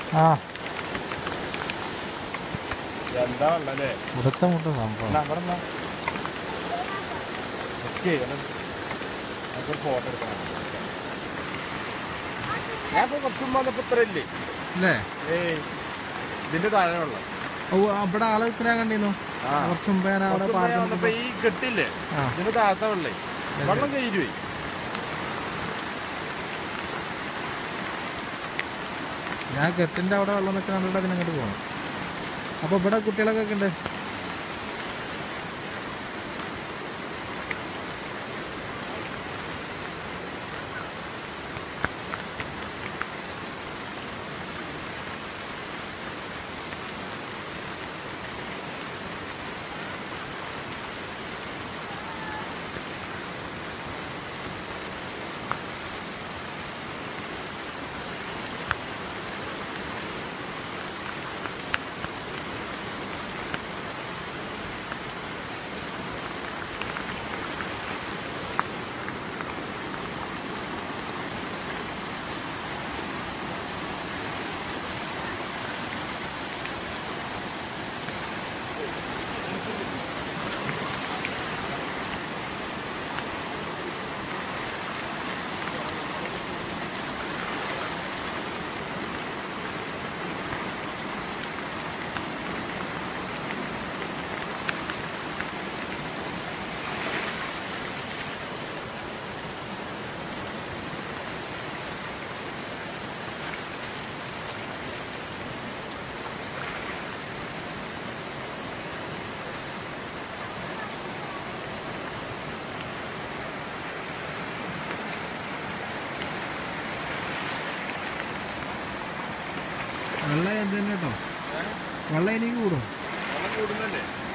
ആ എന്താ ഉള്ളല്ലേ മുടുത്ത മുട്ട സംഭവം അവിടെ നമുക്കൊരു ഫോട്ടോ എടുക്കണം ഞാൻ ഇപ്പൊ കുറച്ച് മുമ്പ് വന്നപ്പോ ഇത്ര ഇല്ലേ അല്ലേ ഏയ് ഇതിന്റെ താഴെ വെള്ളം ഓ അവിടെ ആള് ഇത്ര കണ്ടിരുന്നു ആ. കുറച്ച് മുമ്പ് ഞാൻ അവിടെ കുറച്ച് മുമ്പ് ഞാൻ പാർട്ടി വന്നപ്പോ ഈ കെട്ടില്ലേ ആ. ഇതിന്റെ താഴത്തെ വെള്ളേ വെള്ളം കയ്യിലുപോയി ഞാൻ കെട്ടിന്റെ അവിടെ വെള്ളം നിൽക്കുന്ന കണ്ടിട്ട് അതിന് അങ്ങോട്ട് പോകണം അപ്പൊ ഇവിടെ കുട്ടികളൊക്കെ ഒക്കെ ഉണ്ട് വെള്ളം എന്ത് തന്നെ കേട്ടോ വെള്ളം എനിക്ക് കൂടും വെള്ളം കൂടുന്നല്ലേ